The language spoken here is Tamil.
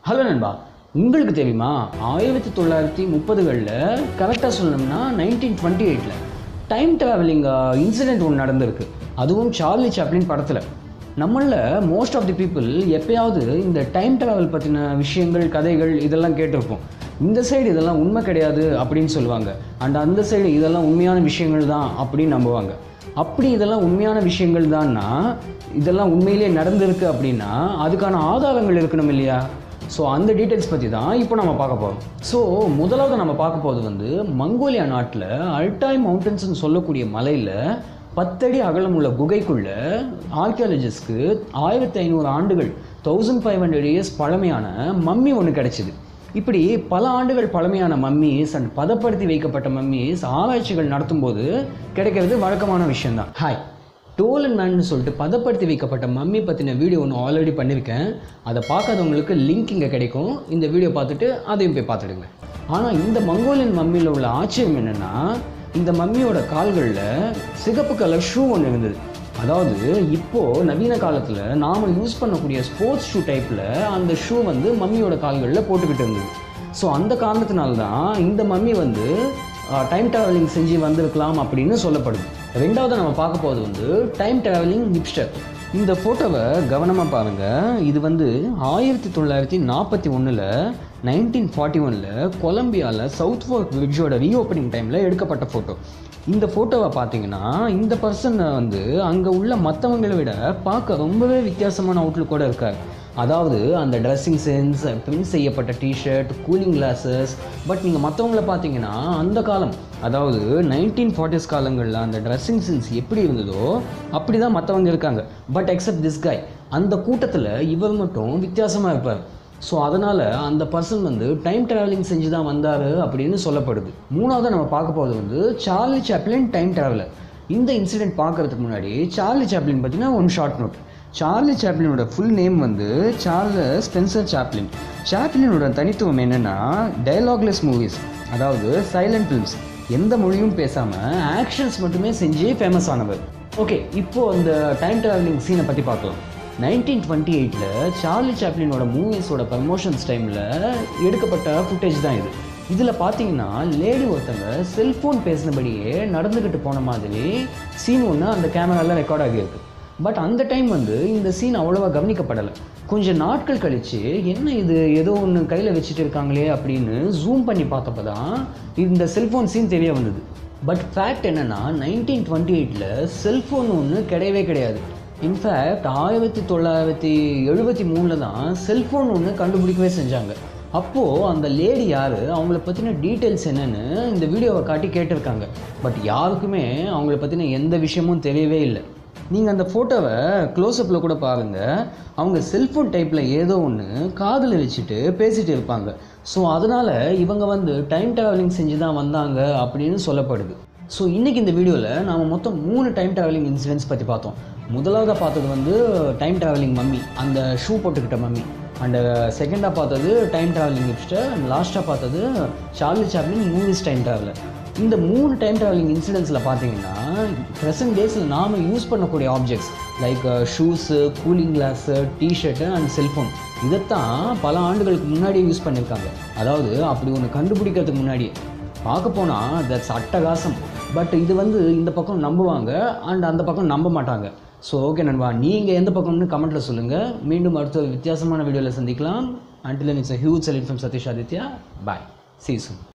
ஹலோ நண்பா உங்களுக்கு தெரியுமா ஆயிரத்தி தொள்ளாயிரத்தி முப்பதுகளில் கரெக்டாக சொல்லணும்னா நைன்டீன் டுவெண்ட்டி எயிட்டில் டைம் ட்ராவலிங் இன்சிடெண்ட் ஒன்று நடந்திருக்கு அதுவும் சார்லி சாப்ளின் படத்தில் நம்மளில் மோஸ்ட் ஆஃப் தி பீப்புள் எப்பயாவது இந்த டைம் ட்ராவல் பற்றின விஷயங்கள் கதைகள் இதெல்லாம் கேட்டிருப்போம் இந்த சைடு இதெல்லாம் உண்மை கிடையாது அப்படின்னு சொல்லுவாங்க அண்ட் அந்த சைடு இதெல்லாம் உண்மையான விஷயங்கள் தான் அப்படின்னு நம்புவாங்க அப்படி இதெல்லாம் உண்மையான விஷயங்கள் தான்னா இதெல்லாம் உண்மையிலே நடந்திருக்கு அப்படின்னா அதுக்கான ஆதாரங்கள் இருக்கணும் இல்லையா ஸோ அந்த டீட்டெயில்ஸ் பற்றி தான் இப்போ நம்ம பார்க்க போகிறோம் ஸோ முதலாவது நம்ம பார்க்க போகிறது வந்து மங்கோலியா நாட்டில் அல்டாய் மவுண்டன்ஸ்னு சொல்லக்கூடிய மலையில் பத்தடி அகலம் உள்ள குகைக்குள்ள ஆர்கியாலஜிஸ்ட்க்கு ஆயிரத்தி ஐநூறு ஆண்டுகள் தௌசண்ட் ஃபைவ் ஹண்ட்ரட் இயர்ஸ் பழமையான மம்மி ஒன்று கிடைச்சிது இப்படி பல ஆண்டுகள் பழமையான மம்மிஸ் அண்ட் பதப்படுத்தி வைக்கப்பட்ட மம்மிஸ் ஆராய்ச்சிகள் நடத்தும்போது கிடைக்கிறது வழக்கமான விஷயம்தான் ஹாய் டோல் அண்ட் மேன்னு சொல்லிட்டு பதப்படுத்தி வைக்கப்பட்ட மம்மி பற்றின வீடியோ ஒன்று ஆல்ரெடி பண்ணியிருக்கேன் அதை பார்க்காதவங்களுக்கு லிங்க் இங்கே கிடைக்கும் இந்த வீடியோ பார்த்துட்டு அதையும் போய் பார்த்துடுங்க ஆனால் இந்த மங்கோலியன் மம்மியில் உள்ள ஆச்சரியம் என்னென்னா இந்த மம்மியோட கால்களில் சிகப்பு கலர் ஷூ ஒன்று இருந்தது அதாவது இப்போது நவீன காலத்தில் நாம் யூஸ் பண்ணக்கூடிய ஸ்போர்ட்ஸ் ஷூ டைப்பில் அந்த ஷூ வந்து மம்மியோட கால்களில் போட்டுக்கிட்டு இருந்தது ஸோ அந்த காரணத்தினால தான் இந்த மம்மி வந்து டைம் ட்ராவலிங் செஞ்சு வந்திருக்கலாம் அப்படின்னு சொல்லப்படுது ரெண்டாவது நம்ம பார்க்க போகிறது வந்து டைம் ட்ராவலிங் ஹிப்ஸ்டர் இந்த ஃபோட்டோவை கவனமாக பாருங்கள் இது வந்து ஆயிரத்தி தொள்ளாயிரத்தி நாற்பத்தி ஒன்றில் நைன்டீன் ஃபார்ட்டி ஒனில் கொலம்பியாவில் சவுத் ஃபோர்க் பிரிட்ஜோட ரீஓப்பனிங் டைமில் எடுக்கப்பட்ட ஃபோட்டோ இந்த ஃபோட்டோவை பார்த்தீங்கன்னா இந்த பர்சன் வந்து அங்கே உள்ள மற்றவங்களை விட பார்க்க ரொம்பவே வித்தியாசமான அவுட்லுக்கோட இருக்கார் அதாவது அந்த ட்ரெஸ்ஸிங் சென்ஸ் பிரிண்ட் செய்யப்பட்ட டிஷர்ட் கூலிங் கிளாஸஸ் பட் நீங்கள் மற்றவங்கள பார்த்தீங்கன்னா அந்த காலம் அதாவது நைன்டீன் ஃபார்ட்டிஸ் காலங்களில் அந்த ட்ரெஸ்ஸிங் சென்ஸ் எப்படி இருந்ததோ அப்படி தான் மற்றவங்க இருக்காங்க பட் எக்ஸப்ட் திஸ் காய் அந்த கூட்டத்தில் இவர் மட்டும் வித்தியாசமாக இருப்பார் ஸோ அதனால் அந்த பர்சன் வந்து டைம் ட்ராவலிங் செஞ்சு தான் வந்தார் அப்படின்னு சொல்லப்படுது மூணாவது நம்ம பார்க்க போகிறது வந்து சார்லி சாப்ளின் டைம் ட்ராவலர் இந்த இன்சிடென்ட் பார்க்குறதுக்கு முன்னாடி சார்லி சாப்ளின் பார்த்தீங்கன்னா ஒன் ஷார்ட் நோட் சார்லி சாப்ளினோட ஃபுல் நேம் வந்து சார்லஸ் ஸ்பென்சர் சாப்ளின் சாப்ளினோட தனித்துவம் என்னென்னா டயலாக்லெஸ் மூவிஸ் அதாவது சைலண்ட் ஃபிலிம்ஸ் எந்த மொழியும் பேசாமல் ஆக்ஷன்ஸ் மட்டுமே செஞ்சு ஃபேமஸ் ஆனவர் ஓகே இப்போது அந்த டைம் ட்ராவலிங் சீனை பற்றி பார்க்கலாம் நைன்டீன் டுவெண்ட்டி எயிட்டில் சார்லி சாப்ளினோட மூவிஸோட ப்ரமோஷன்ஸ் டைமில் எடுக்கப்பட்ட ஃபுட்டேஜ் தான் இது இதில் பார்த்தீங்கன்னா லேடி ஒருத்தங்க செல்ஃபோன் பேசினபடியே நடந்துக்கிட்டு போன மாதிரி சீன் ஒன்று அந்த கேமராவில் ரெக்கார்ட் ஆகியிருக்கு பட் அந்த டைம் வந்து இந்த சீன் அவ்வளோவா கவனிக்கப்படலை கொஞ்சம் நாட்கள் கழித்து என்ன இது ஏதோ ஒன்று கையில் வச்சுட்டு இருக்காங்களே அப்படின்னு ஜூம் பண்ணி பார்த்தப்போ தான் இந்த செல்ஃபோன் சீன் தெரிய வந்தது பட் ஃபேக்ட் என்னென்னா நைன்டீன் டுவெண்ட்டி எயிட்டில் செல்ஃபோன் ஒன்று கிடையவே கிடையாது இன்ஃபேக்ட் ஆயிரத்தி தொள்ளாயிரத்தி எழுபத்தி மூணில் தான் செல்ஃபோன் ஒன்று கண்டுபிடிக்கவே செஞ்சாங்க அப்போது அந்த லேடி யார் அவங்கள பற்றின டீட்டெயில்ஸ் என்னென்னு இந்த வீடியோவை காட்டி கேட்டிருக்காங்க பட் யாருக்குமே அவங்கள பற்றின எந்த விஷயமும் தெரியவே இல்லை நீங்கள் அந்த ஃபோட்டோவை க்ளோஸ்அப்பில் கூட பாருங்கள் அவங்க செல்ஃபோன் டைப்பில் ஏதோ ஒன்று காதில் வச்சுட்டு பேசிகிட்டு இருப்பாங்க ஸோ அதனால் இவங்க வந்து டைம் ட்ராவலிங் செஞ்சு தான் வந்தாங்க அப்படின்னு சொல்லப்படுது ஸோ இன்றைக்கி இந்த வீடியோவில் நாம் மொத்தம் மூணு டைம் ட்ராவலிங் இன்சிடென்ட்ஸ் பற்றி பார்த்தோம் முதலாவதாக பார்த்தது வந்து டைம் ட்ராவலிங் மம்மி அந்த ஷூ போட்டுக்கிட்ட மம்மி அண்டு செகண்டாக பார்த்தது டைம் ட்ராவலிங் ஹிப்ஸ்டர் அண்ட் லாஸ்ட்டாக பார்த்தது Charlie Chaplin movies time traveller இந்த மூணு டைம் ட்ராவலிங் இன்சிடென்ட்ஸில் பார்த்தீங்கன்னா ப்ரெசன்ட் டேஸில் நாம் யூஸ் பண்ணக்கூடிய objects like shoes cooling glass T shirt and cellphone இதைத்தான் பல ஆண்டுகளுக்கு முன்னாடியே யூஸ் பண்ணியிருக்காங்க அதாவது அப்படி ஒன்று கண்டுபிடிக்கிறதுக்கு முன்னாடியே பார்க்க போனால் தட்ஸ் அட்டகாசம் பட் இது வந்து இந்த பக்கம் நம்புவாங்க அண்ட் அந்த பக்கம் நம்ப மாட்டாங்க ஸோ ஓகே நண்பா நீங்கள் எந்த பக்கம்னு கமெண்ட்டில் சொல்லுங்கள் மீண்டும் அடுத்த ஒரு வித்தியாசமான வீடியோவில் சந்திக்கலாம் until it's a huge salute from Sathish Aditya bye season